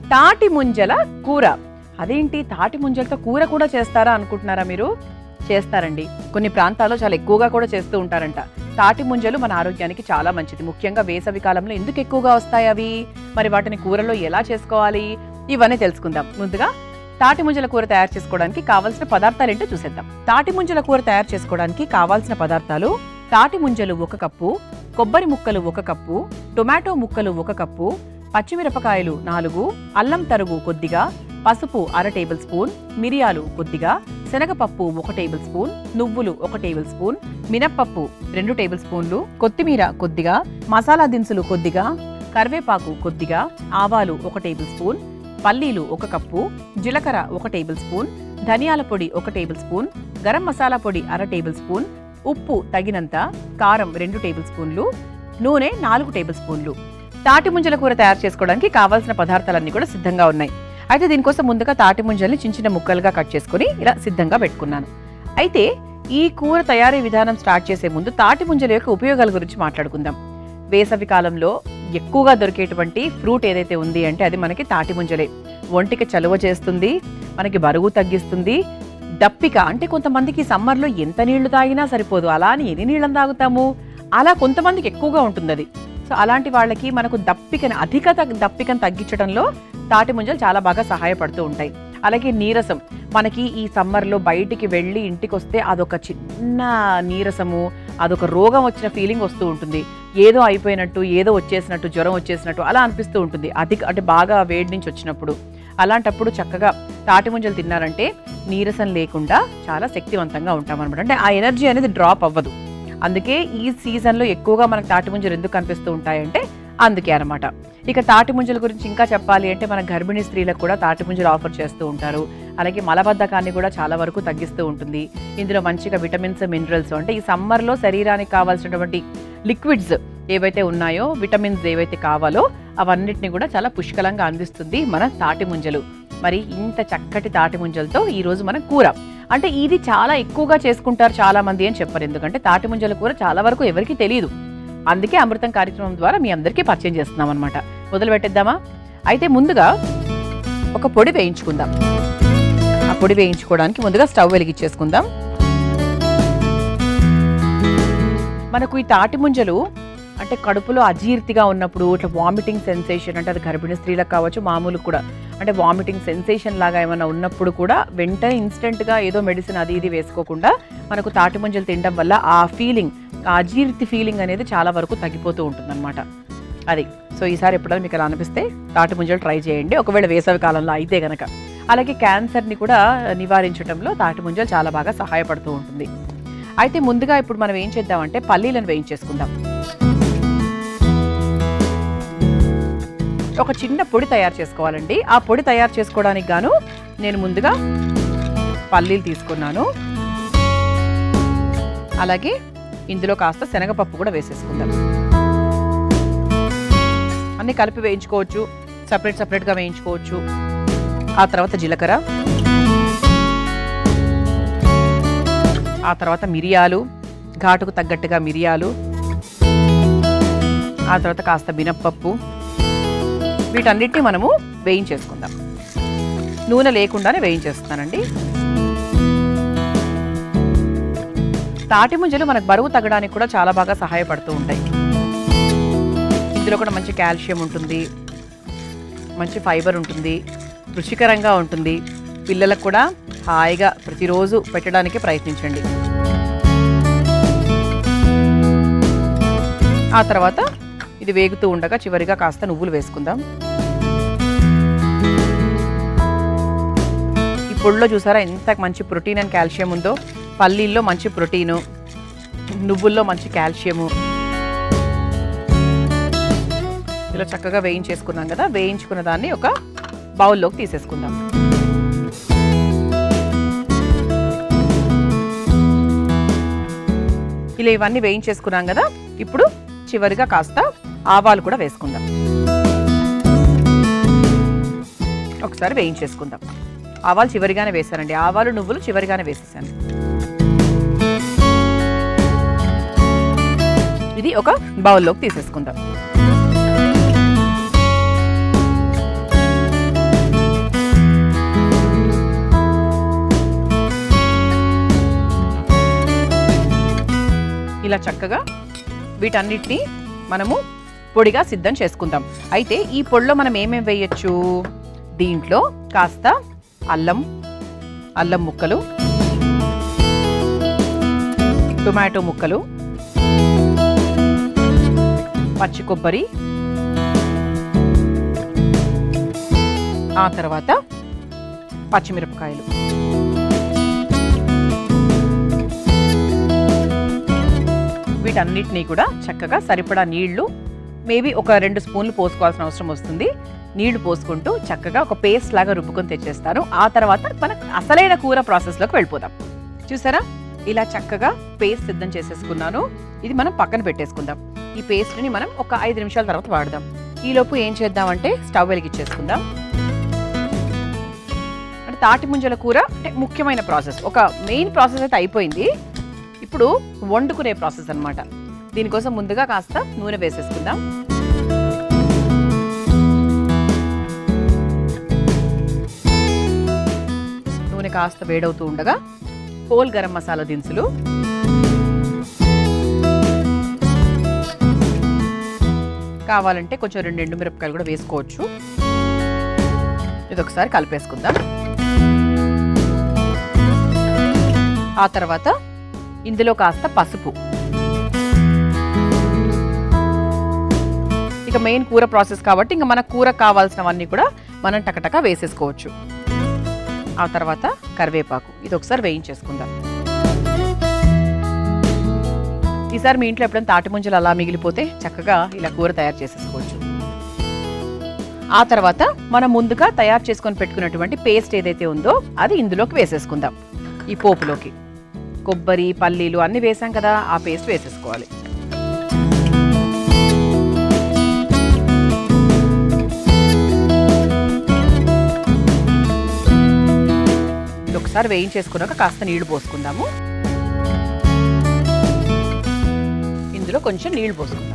తాటి ముంజల కూర అదేంటి తాటి ముంజలతో కూర కూడా చేస్తారా అనుకుంటున్నారా మీరు చేస్తారండి కొన్ని ప్రాంతాల్లో చాలా ఎక్కువగా కూడా చేస్తూ ఉంటారంట తాటి ముంజలు మన ఆరోగ్యానికి చాలా మంచిది ముఖ్యంగా వేసవి కాలంలో ఎందుకు ఎక్కువగా వస్తాయి అవి మరి వాటిని కూరలో ఎలా చేసుకోవాలి ఇవన్నీ తెలుసుకుందాం ముందుగా తాటి ముంజల కూర తయారు చేసుకోవడానికి కావాల్సిన పదార్థాలు ఏంటో చూసేద్దాం తాటి ముంజల కూర తయారు చేసుకోవడానికి కావాల్సిన పదార్థాలు తాటి ముంజలు ఒక కప్పు కొబ్బరి ముక్కలు ఒక కప్పు టొమాటో ముక్కలు ఒక కప్పు పచ్చిమిరపకాయలు నాలుగు అల్లం తరుగు కొద్దిగా పసుపు అర టేబుల్ స్పూన్ మిరియాలు కొద్దిగా శనగపప్పు ఒక టేబుల్ స్పూన్ నువ్వులు ఒక టేబుల్ స్పూన్ మినప్పప్పు రెండు టేబుల్ స్పూన్లు కొత్తిమీర కొద్దిగా మసాలా దినుసులు కొద్దిగా కరివేపాకు కొద్దిగా ఆవాలు ఒక టేబుల్ స్పూన్ పల్లీలు ఒక కప్పు జీలకర్ర ఒక టేబుల్ స్పూన్ ధనియాల పొడి ఒక టేబుల్ స్పూన్ గరం మసాలా పొడి అర టేబుల్ స్పూన్ ఉప్పు తగినంత కారం రెండు టేబుల్ స్పూన్లు నూనె నాలుగు టేబుల్ స్పూన్లు తాటి ముంజల కూర తయారు చేసుకోవడానికి కావాల్సిన పదార్థాలన్నీ కూడా సిద్ధంగా ఉన్నాయి అయితే దీనికోసం ముందుగా తాటి ముంజల్ని చిన్న చిన్న ముక్కలుగా కట్ చేసుకొని ఇలా సిద్ధంగా పెట్టుకున్నాను అయితే ఈ కూర తయారీ విధానం స్టార్ట్ చేసే ముందు తాటి ముంజల యొక్క ఉపయోగాల గురించి మాట్లాడుకుందాం వేసవి కాలంలో ఎక్కువగా దొరికేటువంటి ఫ్రూట్ ఏదైతే ఉంది అంటే అది మనకి తాటి ముంజలే ఒంటికి చలువ చేస్తుంది మనకి బరువు తగ్గిస్తుంది దప్పిక అంటే కొంతమందికి సమ్మర్లో ఎంత నీళ్లు తాగినా సరిపోదు అలా అని ఎన్ని నీళ్ళని తాగుతాము అలా కొంతమందికి ఎక్కువగా ఉంటుంది అది సో అలాంటి వాళ్ళకి మనకు దప్పికని అధిక తగ్- దప్పికను తగ్గించడంలో తాటి ముంజలు చాలా బాగా సహాయపడుతూ ఉంటాయి అలాగే నీరసం మనకి ఈ సమ్మర్లో బయటికి వెళ్ళి ఇంటికి వస్తే అదొక చిన్న నీరసము అదొక రోగం వచ్చిన ఫీలింగ్ వస్తూ ఉంటుంది ఏదో అయిపోయినట్టు ఏదో వచ్చేసినట్టు జ్వరం వచ్చేసినట్టు అలా అనిపిస్తూ ఉంటుంది అధిక అంటే బాగా వేడి నుంచి వచ్చినప్పుడు అలాంటప్పుడు చక్కగా తాటి ముంజలు తిన్నారంటే నీరసం లేకుండా చాలా శక్తివంతంగా ఉంటాం అనమాట అంటే ఆ ఎనర్జీ అనేది డ్రాప్ అవ్వదు అందుకే ఈ సీజన్లో ఎక్కువగా మనకు తాటి ముంజలు ఎందుకు కనిపిస్తూ ఉంటాయంటే అందుకే అనమాట ఇక తాటి ముంజల గురించి ఇంకా చెప్పాలి అంటే మన గర్భిణీ స్త్రీలకు కూడా తాటి ముంజలు ఆఫర్ చేస్తూ ఉంటారు అలాగే మలబద్ధకాన్ని కూడా చాలా వరకు తగ్గిస్తూ ఉంటుంది ఇందులో మంచిగా విటమిన్స్ మినరల్స్ అంటే ఈ సమ్మర్లో శరీరానికి కావాల్సినటువంటి లిక్విడ్స్ ఏవైతే ఉన్నాయో విటమిన్స్ ఏవైతే కావాలో అవన్నిటిని కూడా చాలా పుష్కలంగా అందిస్తుంది మన తాటి ముంజలు మరి ఇంత చక్కటి తాటి ముంజలతో ఈ రోజు మన కూర అంటే ఇది చాలా ఎక్కువగా చేసుకుంటారు చాలా మంది అని చెప్పారు ఎందుకంటే తాటి ముంజల కూర చాలా వరకు ఎవరికీ తెలియదు అందుకే అమృతం కార్యక్రమం ద్వారా మీ అందరికీ పరిచయం చేస్తున్నాం అనమాట మొదలు పెట్టేద్దామా అయితే ముందుగా ఒక పొడి వేయించుకుందాం ఆ పొడి వేయించుకోవడానికి ముందుగా స్టవ్ వెలిగించేసుకుందాం మనకు ఈ తాటి ముంజలు అంటే కడుపులో అజీర్తిగా ఉన్నప్పుడు ఇట్లా వామిటింగ్ సెన్సేషన్ అంటే అది గర్భిణీ స్త్రీలకు కావచ్చు మామూలు కూడా అంటే వామిటింగ్ సెన్సేషన్ లాగా ఏమైనా ఉన్నప్పుడు కూడా వెంటనే ఇన్స్టెంట్గా ఏదో మెడిసిన్ అది ఇది వేసుకోకుండా మనకు తాటి ముంజలు తినడం వల్ల ఆ ఫీలింగ్ ఆ అజీర్తి ఫీలింగ్ అనేది చాలా వరకు తగ్గిపోతూ ఉంటుందన్నమాట అది సో ఈసారి ఎప్పుడైనా మీకు అలా అనిపిస్తే తాటి ముంజలు ట్రై చేయండి ఒకవేళ వేసవి కాలంలో అయితే గనక అలాగే క్యాన్సర్ని కూడా నివారించడంలో తాటి ముంజలు చాలా బాగా సహాయపడుతూ ఉంటుంది అయితే ముందుగా ఇప్పుడు మనం ఏం చేద్దామంటే పల్లీలను వేయించేసుకుందాం ఒక చిన్న పొడి తయారు చేసుకోవాలండి ఆ పొడి తయారు చేసుకోవడానికి గాను నేను ముందుగా పల్లీలు తీసుకున్నాను అలాగే ఇందులో కాస్త శనగపప్పు కూడా వేసేసుకుందాం అన్ని కలిపి వేయించుకోవచ్చు సపరేట్ సపరేట్గా వేయించుకోవచ్చు ఆ తర్వాత జీలకర్ర ఆ తర్వాత మిరియాలు ఘాటుకు తగ్గట్టుగా మిరియాలు ఆ తర్వాత కాస్త మినప్పప్పు వీటన్నిటిని మనము వేయించేసుకుందాం నూనె లేకుండానే వేయించేస్తున్నానండి తాటి ముంజలు మనకు బరువు తగ్గడానికి కూడా చాలా బాగా సహాయపడుతూ ఉంటాయి ఇందులో కూడా మంచి కాల్షియం ఉంటుంది మంచి ఫైబర్ ఉంటుంది రుచికరంగా ఉంటుంది పిల్లలకు కూడా హాయిగా ప్రతిరోజు పెట్టడానికి ప్రయత్నించండి ఆ తర్వాత ఇది వేగుతూ ఉండగా చివరిగా కాస్త నువ్వులు వేసుకుందాం ఈ పొడిలో చూసారా ఎంత మంచి ప్రోటీన్ అండ్ కాల్షియం ఉందో పల్లీల్లో మంచి ప్రోటీను నువ్వుల్లో మంచి కాల్షియము ఇలా చక్కగా వేయించేసుకున్నాం కదా వేయించుకున్న దాన్ని ఒక బౌల్లోకి తీసేసుకుందాం ఇలా ఇవన్నీ వేయించేసుకున్నాం కదా ఇప్పుడు చివరిగా కాస్త ఆవాలు కూడా వేసుకుందాం ఒకసారి వేయించేసుకుందాం ఆవాలు చివరిగానే వేసానండి ఆవాలు నువ్వులు చివరిగానే వేసేసాను ఇది ఒక బౌల్లోకి తీసేసుకుందాం ఇలా చక్కగా వీటన్నిటిని మనము పొడిగా సిద్ధం చేసుకుందాం అయితే ఈ పొడిలో మనం ఏమేమి వేయచ్చు దీంట్లో కాస్త అల్లం అల్లం ముక్కలు టొమాటో ముక్కలు పచ్చి కొబ్బరి ఆ తర్వాత పచ్చిమిరపకాయలు వీటన్నిటినీ కూడా చక్కగా సరిపడా నీళ్లు మేబీ ఒక రెండు స్పూన్లు పోసుకోవాల్సిన అవసరం వస్తుంది నీళ్లు పోసుకుంటూ చక్కగా ఒక పేస్ట్ లాగా రుబ్బుకొని తెచ్చేస్తాను ఆ తర్వాత మన అసలైన కూర ప్రాసెస్లోకి వెళ్ళిపోదాం చూసారా ఇలా చక్కగా పేస్ట్ సిద్ధం చేసేసుకున్నాను ఇది మనం పక్కన పెట్టేసుకుందాం ఈ పేస్ట్ని మనం ఒక ఐదు నిమిషాల తర్వాత వాడదాం ఈలోపు ఏం చేద్దామంటే స్టవ్ వెలిగించేసుకుందాం అంటే తాటి ముంజల కూర అంటే ముఖ్యమైన ప్రాసెస్ ఒక మెయిన్ ప్రాసెస్ అయితే అయిపోయింది ఇప్పుడు వండుకునే ప్రాసెస్ అన్నమాట దీనికోసం ముందుగా కాస్త నూనె వేసేసుకుందాం నూనె కాస్త వేడవుతూ ఉండగా హోల్ గరం మసాలా దినుసులు కావాలంటే కొంచెం రెండు ఎండు మిరపకాయలు కూడా వేసుకోవచ్చు ఇది ఒకసారి కలిపేసుకుందాం ఆ తర్వాత ఇందులో కాస్త పసుపు ఇక మెయిన్ కూర ప్రాసెస్ కాబట్టి ఇంకా మన కూర కావాల్సినవన్నీ కూడా మనం టకటక వేసేసుకోవచ్చు ఆ తర్వాత కరివేపాకు ఇది ఒకసారి వేయించేసుకుందాం ఈసారి మీ ఇంట్లో ఎప్పుడైనా తాటి ముంజలు అలా మిగిలిపోతే చక్కగా ఇలా కూర తయారు చేసేసుకోవచ్చు ఆ తర్వాత మనం ముందుగా తయారు చేసుకొని పెట్టుకున్నటువంటి పేస్ట్ ఏదైతే ఉందో అది ఇందులోకి వేసేసుకుందాం ఈ పోపులోకి కొబ్బరి పల్లీలు అన్ని వేసాం కదా ఆ పేస్ట్ వేసేసుకోవాలి ఇది ఒకసారి వేయించేసుకున్నాక కాస్త నీళ్లు పోసుకుందాము ఇందులో కొంచెం నీళ్లు పోసుకుందాం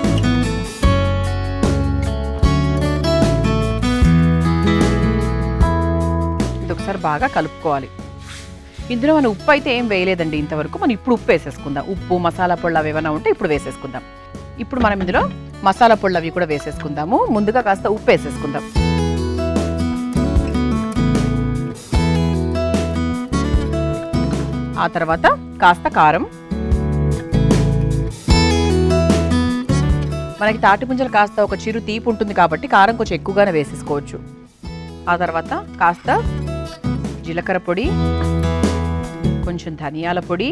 ఇది ఒకసారి బాగా కలుపుకోవాలి ఇందులో మనం ఉప్పు అయితే ఏం వేయలేదండి ఇంతవరకు మనం ఇప్పుడు ఉప్పు వేసేసుకుందాం ఉప్పు మసాలా పొళ్ళు అవి ఏమైనా ఉంటే ఇప్పుడు వేసేసుకుందాం ఇప్పుడు మనం ఇందులో మసాలా పొళ్ళు అవి కూడా వేసేసుకుందాము ముందుగా కాస్త ఉప్పు వేసేసుకుందాం ఆ తర్వాత కాస్త కారం మనకి తాటి పుంజలు కాస్త ఒక చిరు తీపి ఉంటుంది కాబట్టి కారం కొంచెం ఎక్కువగానే వేసేసుకోవచ్చు ఆ తర్వాత కాస్త జీలకర్ర పొడి కొంచెం ధనియాల పొడి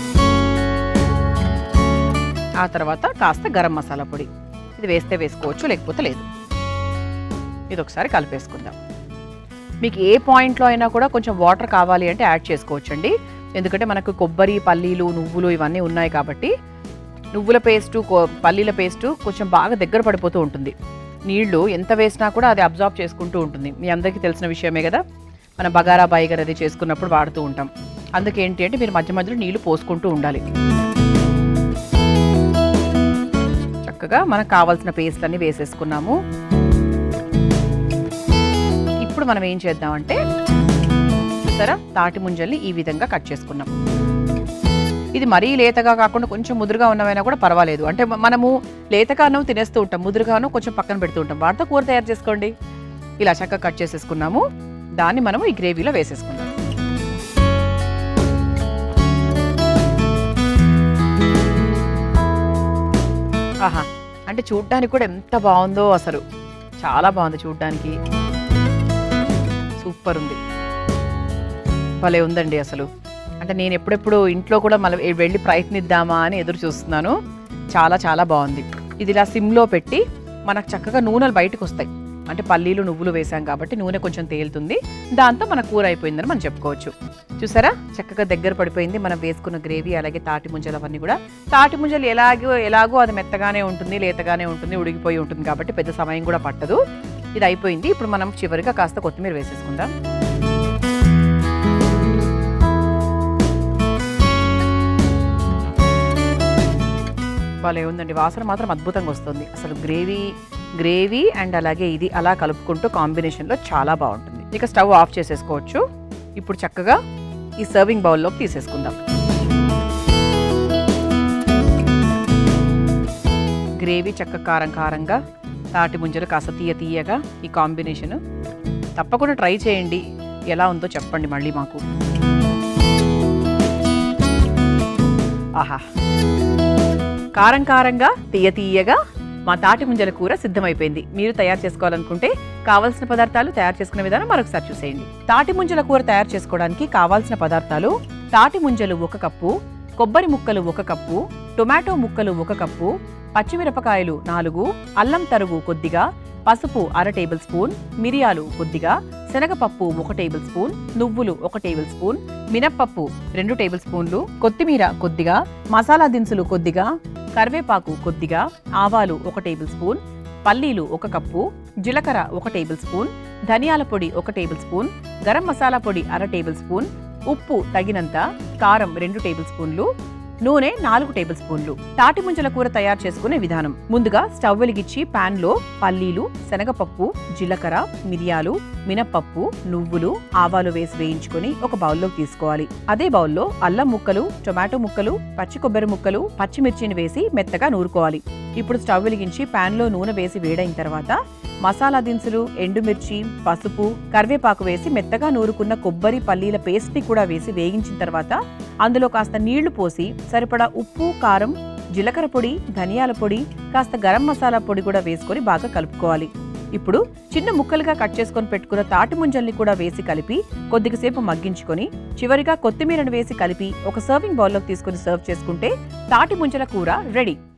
ఆ తర్వాత కాస్త గరం మసాలా పొడి ఇది వేస్తే వేసుకోవచ్చు లేకపోతే లేదు ఇది ఒకసారి కలిపేసుకుందాం మీకు ఏ పాయింట్లో అయినా కూడా కొంచెం వాటర్ కావాలి అంటే యాడ్ చేసుకోవచ్చండి ఎందుకంటే మనకు కొబ్బరి పల్లీలు నువ్వులు ఇవన్నీ ఉన్నాయి కాబట్టి నువ్వుల పేస్టు కో- పల్లీల పేస్టు కొంచెం బాగా దగ్గర పడిపోతూ ఉంటుంది నీళ్లు ఎంత వేసినా కూడా అది అబ్జార్బ్ చేసుకుంటూ ఉంటుంది మీ అందరికీ తెలిసిన విషయమే కదా మన బగారా బాయిగర్ అది చేసుకున్నప్పుడు వాడుతూ ఉంటాం అందుకే ఏంటి అంటే మీరు మధ్య మధ్యలో నీళ్లు పోసుకుంటూ ఉండాలి చక్కగా మనకు కావాల్సిన పేస్ట్ అన్ని వేసేసుకున్నాము ఇప్పుడు మనం ఏం చేద్దామంటే చూసారా తాటి ముంజల్ని ఈ విధంగా కట్ చేసుకున్నాం ఇది మరీ లేతగా కాకుండా కొంచెం ముదురుగా ఉన్నవైనా కూడా పర్వాలేదు అంటే మ- మనము లేతగాను తినేస్తూ ఉంటాం ముదురుగాను కొంచెం పక్కన పెడుతూ ఉంటాం వాటితో కూర తయారు చేసుకోండి ఇలా చక్కగా కట్ చేసేసుకున్నాము దాన్ని మనము ఈ గ్రేవీలో వేసేసుకుందాం ఆహా అంటే చూడ్డానికి కూడా ఎంత బాగుందో అసలు చాలా బాగుంది చూడ్డానికి సూపర్ ఉంది భలే ఉందండి అసలు అంటే నేను ఎప్పుడెప్పుడు ఇంట్లో కూడా మళ్ళీ వెళ్ళి ప్రయత్నిద్దామా అని ఎదురు చూస్తున్నాను చాలా చాలా బాగుంది ఇది ఇలా సిమ్లో పెట్టి మనకు చక్కగా నూనెలు బయటకు వస్తాయి అంటే పల్లీలు నువ్వులు వేసాం కాబట్టి నూనె కొంచెం తేలుతుంది దాంతో మన కూర అయిపోయిందని మనం చెప్పుకోవచ్చు చూసారా చక్కగా దగ్గర పడిపోయింది మనం వేసుకున్న గ్రేవీ అలాగే తాటి ముంజలు అవన్నీ కూడా తాటి ముంజలు ఎలాగో ఎలాగో అది మెత్తగానే ఉంటుంది లేతగానే ఉంటుంది ఉడికిపోయి ఉంటుంది కాబట్టి పెద్ద సమయం కూడా పట్టదు ఇది అయిపోయింది ఇప్పుడు మనం చివరిగా కాస్త కొత్తిమీర వేసేసుకుందాం భలే ఉందండి వాసన మాత్రం అద్భుతంగా వస్తుంది అసలు గ్రేవీ గ్రేవీ అండ్ అలాగే ఇది అలా కలుపుకుంటూ కాంబినేషన్లో చాలా బాగుంటుంది ఇక స్టవ్ ఆఫ్ చేసేసుకోవచ్చు ఇప్పుడు చక్కగా ఈ సర్వింగ్ బౌల్లోకి తీసేసుకుందాం గ్రేవీ చక్క కారం కారంగా తాటి ముంజలు కాస్త తీయ తీయగా ఈ కాంబినేషన్ తప్పకుండా ట్రై చేయండి ఎలా ఉందో చెప్పండి మళ్ళీ మాకు ఆహా కారం కారంగా తీయ తీయగా మా తాటి ముంజల కూర సిద్ధమైపోయింది మీరు తయారు చేసుకోవాలనుకుంటే కావాల్సిన పదార్థాలు తయారు చేసుకునే విధానం మరొకసారి చూసేయండి తాటి ముంజల కూర తయారు చేసుకోవడానికి కావాల్సిన పదార్థాలు తాటి ముంజలు ఒక కప్పు కొబ్బరి ముక్కలు ఒక కప్పు టొమాటో ముక్కలు ఒక కప్పు పచ్చిమిరపకాయలు నాలుగు అల్లం తరుగు కొద్దిగా పసుపు అర టేబుల్ స్పూన్ మిరియాలు కొద్దిగా శనగపప్పు ఒక టేబుల్ స్పూన్ నువ్వులు ఒక టేబుల్ స్పూన్ మినప్పప్పు రెండు టేబుల్ స్పూన్లు కొత్తిమీర కొద్దిగా మసాలా దినుసులు కొద్దిగా కరివేపాకు కొద్దిగా ఆవాలు ఒక టేబుల్ స్పూన్ పల్లీలు ఒక కప్పు జీలకర్ర ఒక టేబుల్ స్పూన్ ధనియాల పొడి ఒక టేబుల్ స్పూన్ గరం మసాలా పొడి అర టేబుల్ స్పూన్ ఉప్పు తగినంత కారం రెండు టేబుల్ స్పూన్లు నూనె నాలుగు టేబుల్ స్పూన్లు తాటి ముంజల కూర తయారు చేసుకునే విధానం ముందుగా స్టవ్ వెలిగించి పాన్ లో పల్లీలు శనగపప్పు జీలకర్ర మిరియాలు మినప్పప్పు నువ్వులు ఆవాలు వేసి వేయించుకొని ఒక బౌల్లోకి తీసుకోవాలి అదే బౌల్లో అల్లం ముక్కలు టొమాటో ముక్కలు పచ్చి కొబ్బరి ముక్కలు పచ్చిమిర్చిని వేసి మెత్తగా నూరుకోవాలి ఇప్పుడు స్టవ్ వెలిగించి పాన్ లో నూనె వేసి వేడైన తర్వాత మసాలా దినుసులు ఎండుమిర్చి పసుపు కరివేపాకు వేసి మెత్తగా నూరుకున్న కొబ్బరి పల్లీల పేస్ట్ ని కూడా వేసి వేగించిన తర్వాత అందులో కాస్త నీళ్లు పోసి సరిపడా ఉప్పు కారం జీలకర్ర పొడి ధనియాల పొడి కాస్త గరం మసాలా పొడి కూడా వేసుకొని బాగా కలుపుకోవాలి ఇప్పుడు చిన్న ముక్కలుగా కట్ చేసుకొని పెట్టుకున్న తాటి ముంజల్ని కూడా వేసి కలిపి కొద్దిసేపు మగ్గించుకొని చివరిగా కొత్తిమీరను వేసి కలిపి ఒక సర్వింగ్ బౌల్లోకి తీసుకొని సర్వ్ చేసుకుంటే తాటి ముంజల కూర రెడీ